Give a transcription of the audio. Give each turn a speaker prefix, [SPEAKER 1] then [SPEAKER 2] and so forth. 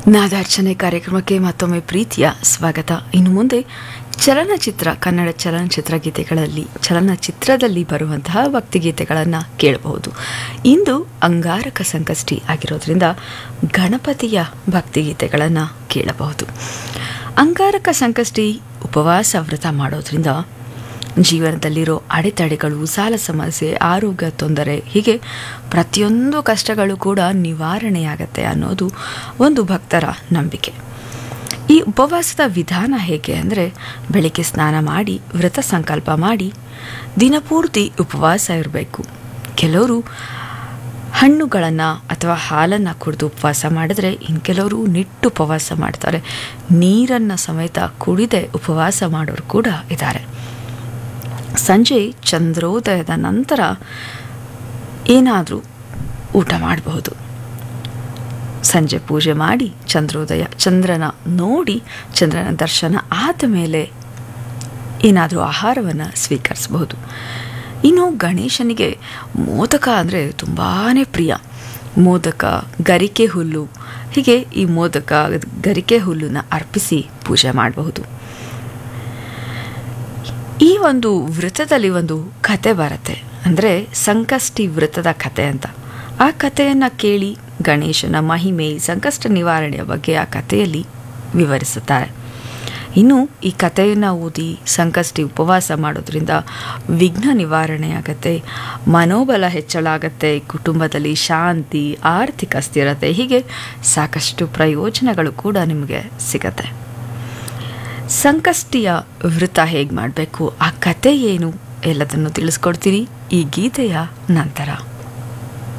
[SPEAKER 1] ನಾದಾರ್ಚನೆ ಕಾರ್ಯಕ್ರಮಕ್ಕೆ ಮತ್ತೊಮ್ಮೆ ಪ್ರೀತಿಯ ಸ್ವಾಗತ ಇನ್ನು ಮುಂದೆ ಚಲನಚಿತ್ರ ಕನ್ನಡ ಚಲನಚಿತ್ರ ಗೀತೆಗಳಲ್ಲಿ ಚಲನಚಿತ್ರದಲ್ಲಿ ಬರುವಂತಹ ಭಕ್ತಿಗೀತೆಗಳನ್ನು ಕೇಳಬಹುದು ಇಂದು ಅಂಗಾರಕ ಸಂಕಷ್ಟಿ ಆಗಿರೋದ್ರಿಂದ ಗಣಪತಿಯ ಭಕ್ತಿಗೀತೆಗಳನ್ನು ಕೇಳಬಹುದು ಅಂಗಾರಕ ಸಂಕಷ್ಟಿ ಉಪವಾಸ ವ್ರತ ಮಾಡೋದ್ರಿಂದ ಜೀವನದಲ್ಲಿರೋ ಅಡೆತಡೆಗಳು ಸಾಲ ಸಮಸ್ಯೆ ಆರೋಗ್ಯ ತೊಂದರೆ ಹೀಗೆ ಪ್ರತಿಯೊಂದು ಕಷ್ಟಗಳು ಕೂಡ ನಿವಾರಣೆಯಾಗತ್ತೆ ಅನ್ನೋದು ಒಂದು ಭಕ್ತರ ನಂಬಿಕೆ ಈ ಉಪವಾಸದ ವಿಧಾನ ಹೇಗೆ ಅಂದರೆ ಬೆಳಿಗ್ಗೆ ಸ್ನಾನ ಮಾಡಿ ವ್ರತ ಸಂಕಲ್ಪ ಮಾಡಿ ದಿನಪೂರ್ತಿ ಉಪವಾಸ ಇರಬೇಕು ಕೆಲವರು ಹಣ್ಣುಗಳನ್ನು ಅಥವಾ ಹಾಲನ್ನು ಕುಡಿದು ಉಪವಾಸ ಮಾಡಿದ್ರೆ ಇನ್ನು ಕೆಲವರು ನಿಟ್ಟು ಉಪವಾಸ ಮಾಡ್ತಾರೆ ನೀರನ್ನು ಸಮೇತ ಕುಡಿದೇ ಉಪವಾಸ ಮಾಡೋರು ಕೂಡ ಇದ್ದಾರೆ ಸಂಜೆ ಚಂದ್ರೋದಯದ ನಂತರ ಏನಾದರೂ ಊಟ ಮಾಡಬಹುದು ಸಂಜೆ ಪೂಜೆ ಮಾಡಿ ಚಂದ್ರೋದಯ ಚಂದ್ರನ ನೋಡಿ ಚಂದ್ರನ ದರ್ಶನ ಆದ ಮೇಲೆ ಏನಾದರೂ ಆಹಾರವನ್ನು ಸ್ವೀಕರಿಸಬಹುದು ಇನ್ನು ಗಣೇಶನಿಗೆ ಮೋದಕ ಅಂದರೆ ತುಂಬಾ ಪ್ರಿಯ ಮೋದಕ ಗರಿಕೆ ಹುಲ್ಲು ಹೀಗೆ ಈ ಮೋದಕ ಗರಿಕೆ ಹುಲ್ಲನ್ನು ಅರ್ಪಿಸಿ ಪೂಜೆ ಮಾಡಬಹುದು ಈ ಒಂದು ವೃತ್ತದಲ್ಲಿ ಒಂದು ಕತೆ ಬರುತ್ತೆ ಅಂದರೆ ಸಂಕಷ್ಟಿ ವೃತ್ತದ ಕತೆ ಅಂತ ಆ ಕಥೆಯನ್ನು ಕೇಳಿ ಗಣೇಶನ ಮಹಿಮೆ ಸಂಕಷ್ಟ ನಿವಾರಣೆಯ ಬಗ್ಗೆ ಆ ಕಥೆಯಲ್ಲಿ ವಿವರಿಸುತ್ತಾರೆ ಇನ್ನು ಈ ಕಥೆಯನ್ನು ಓದಿ ಸಂಕಷ್ಟಿ ಉಪವಾಸ ಮಾಡೋದ್ರಿಂದ ವಿಘ್ನ ನಿವಾರಣೆಯಾಗತ್ತೆ ಮನೋಬಲ ಹೆಚ್ಚಳ ಆಗತ್ತೆ ಕುಟುಂಬದಲ್ಲಿ ಶಾಂತಿ ಆರ್ಥಿಕ ಸ್ಥಿರತೆ ಹೀಗೆ ಸಾಕಷ್ಟು ಪ್ರಯೋಜನಗಳು ಕೂಡ ನಿಮಗೆ ಸಿಗತ್ತೆ ಸಂಕಷ್ಟಿಯ ವೃತ ಹೇಗೆ ಮಾಡಬೇಕು ಆ ಕತೆ ಏನು ಎಲ್ಲದನ್ನು ತಿಳಿಸ್ಕೊಡ್ತೀರಿ ಈ ಗೀತೆಯ ನಂತರ